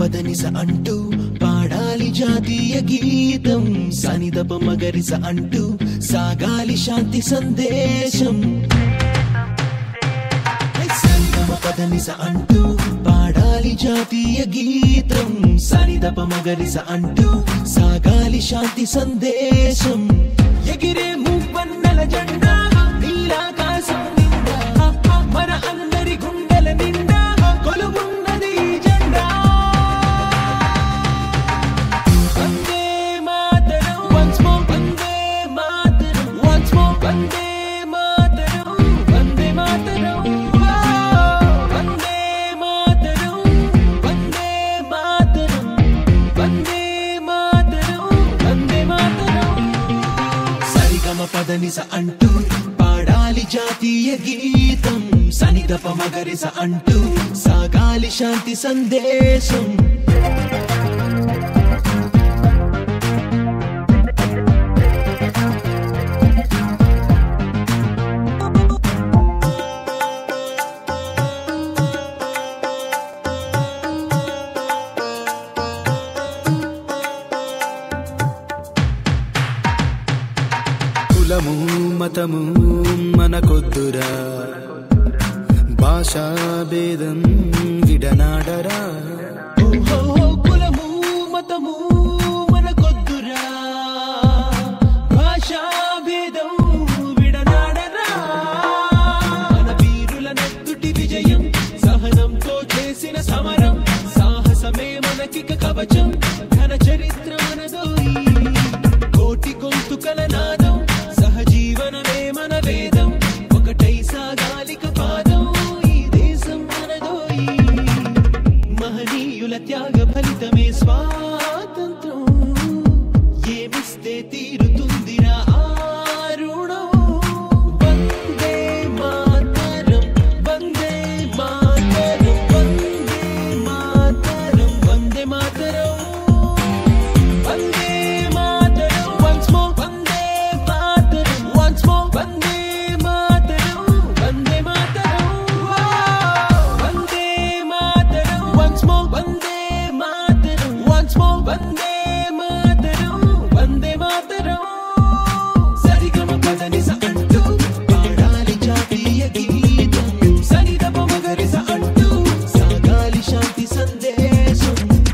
పదనిస అంటూ పాడాలి జాతీయ గీతం సనిదప మగరిస అంటూ సాగాలి శాంతి సందేశం సనిదప పదనిస అంటూ పాడాలి జాతీయ గీతం సనిదప మగరిస అంటూ సాగాలి శాంతి సందేశం ఎగిరే మువ్వన్నెల జెండా నీలాకాశం నిండా మన అందరి గుండెల నిండా కొలువున్నది ఈ జెండా వందే మాతరం once more వందే మాతరం once more వందే మాతరం వందే మాతరం వందే మాతరం వందే మాతరం వందే మాతరం వందే మాతరం సరిగమ పదనిస అంటూ పాడాలి జాతీయ గీతం సనిదప మగరిస అంటూ సాగాలి శాంతి సందేశం కులము మతము మనకొద్దురా భాషా భేదం విడనాడరా ఓహో కులము మతము మనకొద్దురా భాషా భేదం విడనాడరా మన వీరుల నెత్తుటి విజయం సహనంతో చేసిన సమరం సాహసమే మనకిక కవచం ఘన చరిత్ర మనదోయి కోటి గొంతుకల నాదం సహజీవనమే మన వేదం ఒకటై సాగాలిక పాదం ఈ దేశం మనదోయి మహనీయుల త్యాగ ఫలితమే స్వాతంత్రం ఏమిస్తే తీరుతుందిరా ఆరుణం వందే మాతరం వందే మాతరం వందే మాతరం వందే మాతరం వందే మాతరం once more వందే మాతరం once more వందే మాతరం వందే మాతరం వందే మాతరం once more వందే మాతరం once more వందే మాతరం వందే మాతరం సరిగమ పదనిస అంటూ పాడాలి జాతీయ గీతం సనిదప మగరిస అంటూ సాగాలి శాంతి సందేశం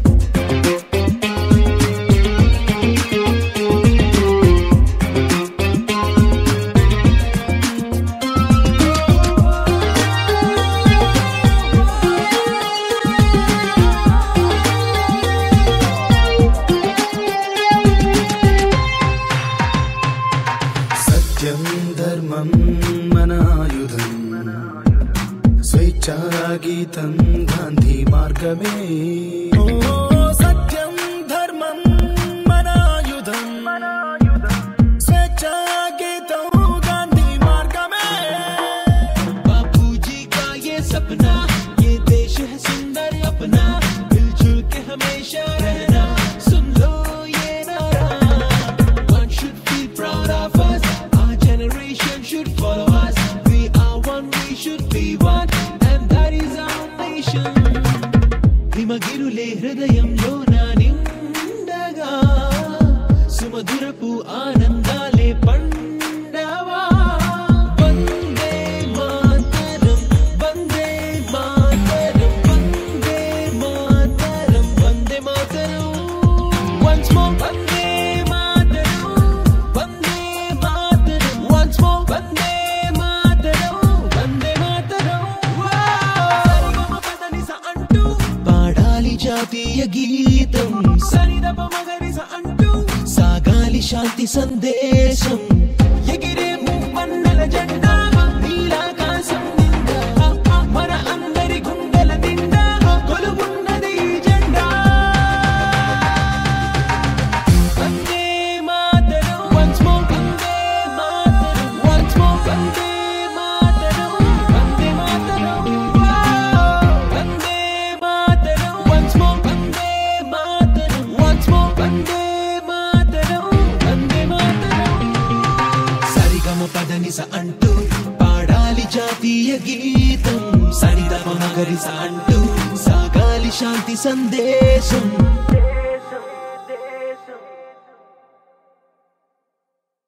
సత్యం ధర్మం మన ఆయుధం స్వేచ్ఛా గీతం గాంధీ మార్గమే ఓ సత్యం ధర్మం మన ఆయుధం స్వేచ్ఛా గీతం గాంధీ మార్గమే बापूजी का ये सपना ये देश है सुंदर अपना मिलजुल के हमेशा रहना सुन लो ये नारा one should feel proud of us our generation should follow us we are one we should be one and that is our nation హిమగిరులే హృదయంలో నా నిండగా సుమధురపు ఆనందాలే పండవా వందే మాతరం వందే మాతరం వందే మాతరం వందే మాతరం once more వందే మాతరం వందే మాతరం once more వందే మాతరం వందే మాతరం సరిగమ పదనిస అంటూ పాడాలి జాతీయ గీతం సరిదప మగరిస అంటూ సాగాలి శాంతి సందేశం ఎగిరే మువ్వన్నెల జెండా నీలాకాశం నిండా మన అందరి గుండెల నిండా కొలువున్నది ఈ జెండా వందే మాతరం once more వందే మాతరం once more వందే మాతరం వందే మాతరం వందే మాతరం once more వందే మాతరం once more వందే మాతరం వందే మాతరం సరిగమ పదనిస అంటూ పాడాలి జాతీయ గీతం సరిదమ మగరిస అంటూ సాగాలి తొలి శాంతి సందేశం